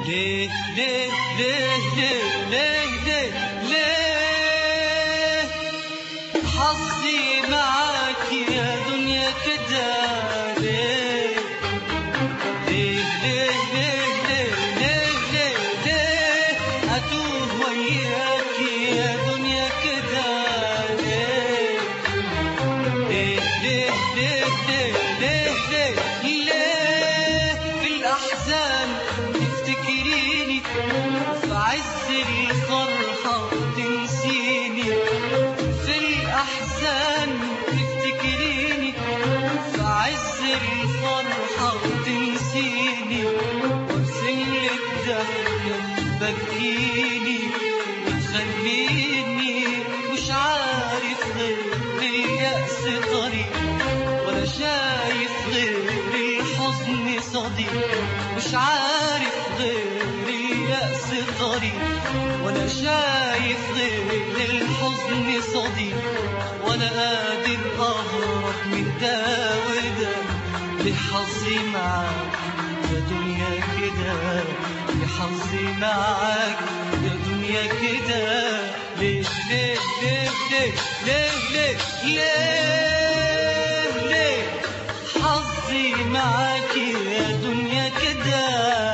ليه ليه ليه ليه ليه ليه ليه حظي معاك يا دنيا كده ليه ليه ليه ليه ليه ليه ليه ليه أتوه وياك يا دنيا كده ليه ليه ليه ليه ليه ليه ليه ليه في الأحزان تفتكريني في عز الفرحة تنسيني في الأحزان تفتكريني في عز الفرحة تنسيني وارسم لك ضحكة تبكيني وتخليني مش عارف غير اليأس طريق ولا شايف غير الحزن صديق مش عارف غير اليأس طريق ولا شايف غير الحزن صديق ولا قادر أهرب من ده وده لحظي معاك يا دنيا كده لحظي معاك يا دنيا كده ليه ليه ليه ليه ليه ليه ليه ليه حظي معاك يا دنيا كده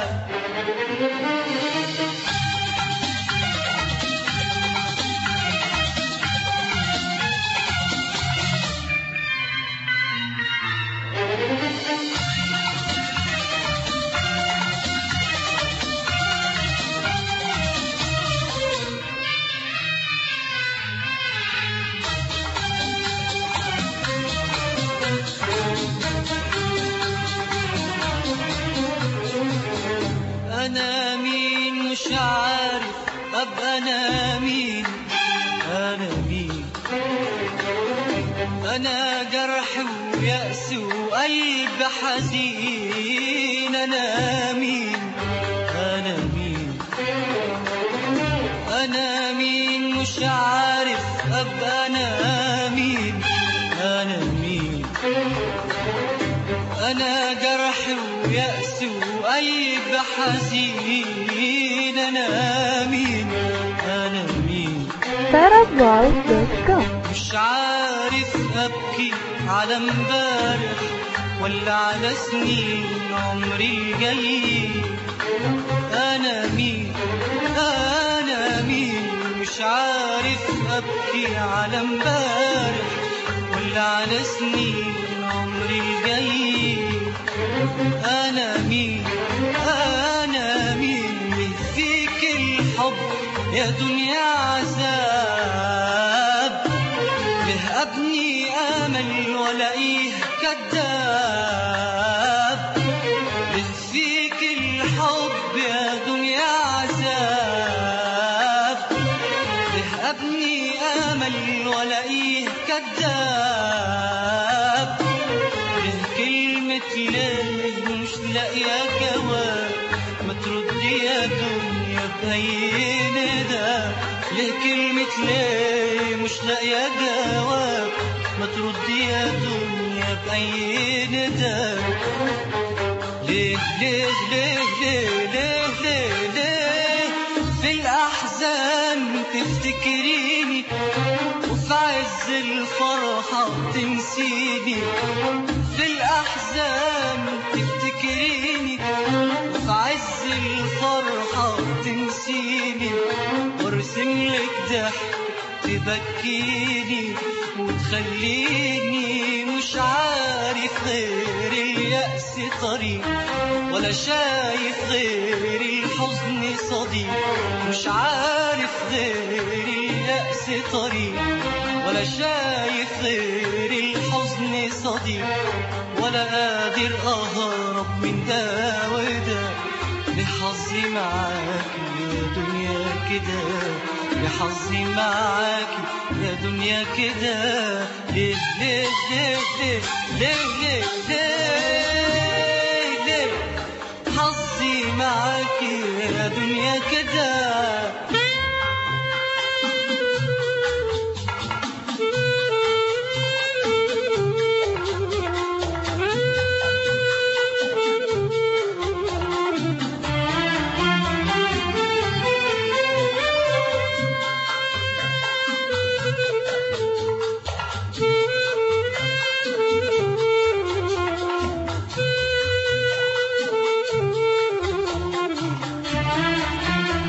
أنا مين مش عارف أبقى أنا مين أنا مين أنا جرح ويأس وقلب حزين أنا مين أنا مين أنا مين مش عارف أبقى أنا مين أنا مين أنا جرح ويأس وقلب حزين أنا مين أنا مين therapvoice.com مش عارف أبكي على امبارح ولا على سنين عمري الجاي أنا مين أنا مين مش عارف أبكي على امبارح ولا على سنين عمري الجاي أنا مين أنا مين من فيك الحب يا دنيا عذاب به أبني أمل ولاقيه كذاب به فيك الحب يا دنيا عذاب به أبني أمل ولاقيه كذاب به كلمة ليه مش لاقية جواب ما تردي يا دنيا بأي ندى ليه كلمة ليه مش لاقية جواب ما تردي يا دنيا بأي ندى ليه ليه ليه ليه ليه ليه ليه في الأحزان تفتكريني وفي عز الفرحة تنسيني في الأحزان تفتكريني وفي عز الفرحة تنسيني وارسم لك ضحك تبكيني وتخليني مش عارف غير اليأس طريق ولا شايف غير الحزن صديق مش عارف غير اليأس طريق ولا شايف غير الحزن صديق ولا قادر أهرب من ده وده لحظي معاك يا دنيا كده لحظي معاك يا دنيا كده ليه ليه ليه ليه ليه ليه ليه ليه حظي معاك يا دنيا كده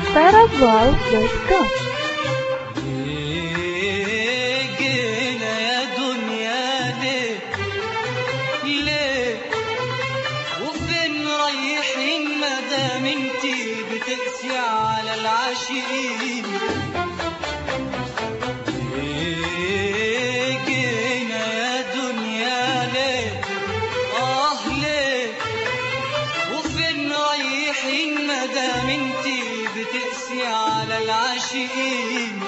sarahval.com ليه جينا يا دنيا ليه ليه وفين رايحين مدام انتي بتقسي على العاشقين ليه جينا يا دنيا ليه اه ليه وفين رايحين مدام انتي بتقسي على العاشقين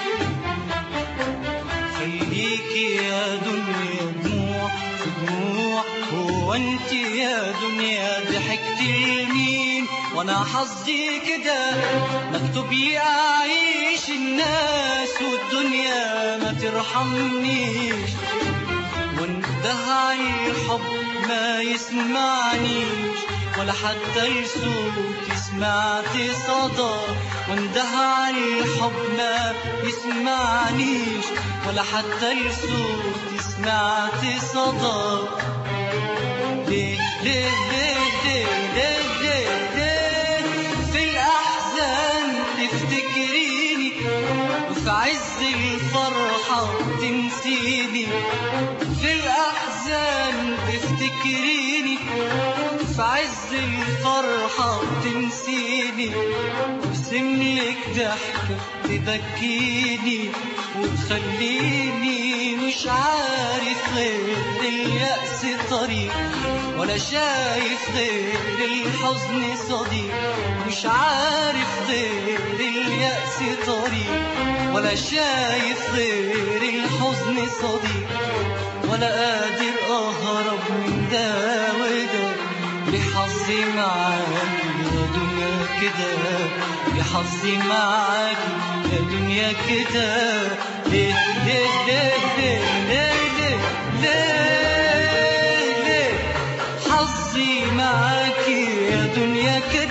خليكي يا دنيا دموع في دموع هو انت يا دنيا ضحكتي لمين وانا حظي كده مكتوب لي اعيش الناس والدنيا ما ترحمنيش وانده الحب ما يسمعنيش ولا حتى الصوت سمعت صدى وانده الحب ما يسمعنيش ولا حتى الصوت سمعت صدى ليه ليه ليه ليه ليه ليه ليه في الأحزان تفتكريني وفي عز الفرحة تنسيني في الأحزان تفتكريني في عز الفرحة تنسيني وارسملك ضحكة تبكيني وتخليني مش عارف غير اليأس طريق ولا شايف غير الحزن صديق مش عارف غير اليأس طريق ولا شايف غير الحزن صديق ولا قادر أهرب من ده وده بحظي معاك يا دنيا كده بحظي معاك يا دنيا كده ليه ليه ليه ليه ليه ليه ليه ليه حظي معاك يا دنيا كده